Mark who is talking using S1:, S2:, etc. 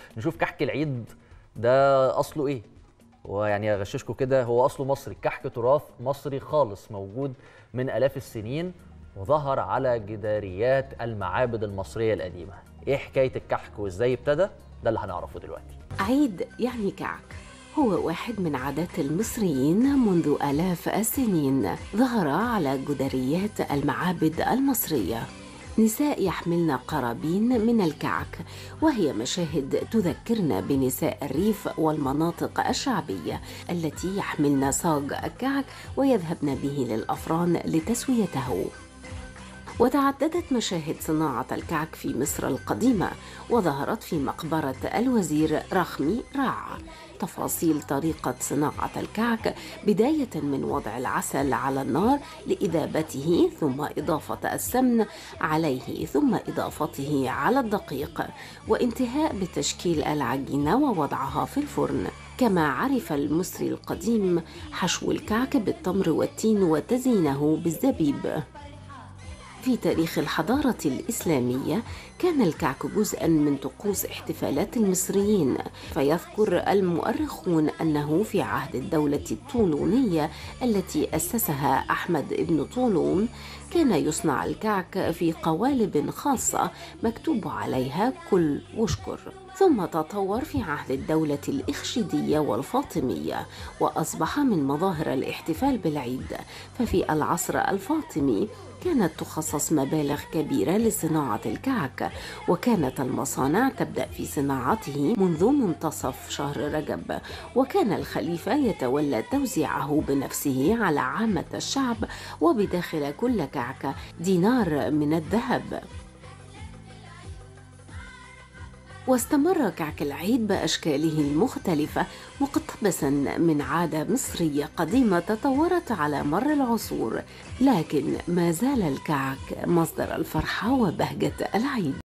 S1: نشوف كحك العيد ده اصله ايه ويعني اغششكم كده هو اصله مصري الكحك تراث مصري خالص موجود من الاف السنين وظهر على جداريات المعابد المصريه القديمه ايه حكايه الكحك وازاي ابتدى ده اللي هنعرفه دلوقتي
S2: عيد يعني كعك هو واحد من عادات المصريين منذ آلاف السنين ظهر على جداريات المعابد المصرية نساء يحملن قرابين من الكعك وهي مشاهد تذكرنا بنساء الريف والمناطق الشعبية التي يحملن صاج الكعك ويذهبن به للأفران لتسويته وتعددت مشاهد صناعة الكعك في مصر القديمة وظهرت في مقبرة الوزير رخمي راع تفاصيل طريقة صناعة الكعك بداية من وضع العسل على النار لإذابته ثم إضافة السمن عليه ثم إضافته على الدقيق وانتهاء بتشكيل العجينة ووضعها في الفرن كما عرف المصري القديم حشو الكعك بالتمر والتين وتزيينه بالزبيب في تاريخ الحضارة الإسلامية كان الكعك جزءا من طقوس احتفالات المصريين فيذكر المؤرخون أنه في عهد الدولة الطولونية التي أسسها أحمد بن طولون كان يصنع الكعك في قوالب خاصة مكتوب عليها كل واشكر ثم تطور في عهد الدولة الإخشيدية والفاطمية وأصبح من مظاهر الاحتفال بالعيد ففي العصر الفاطمي كانت تخصص مبالغ كبيرة لصناعة الكعك وكانت المصانع تبدأ في صناعته منذ منتصف شهر رجب وكان الخليفة يتولى توزيعه بنفسه على عامة الشعب وبداخل كل كعكة دينار من الذهب واستمر كعك العيد بأشكاله المختلفة مقتبسا من عادة مصرية قديمة تطورت على مر العصور لكن ما زال الكعك مصدر الفرحة وبهجة العيد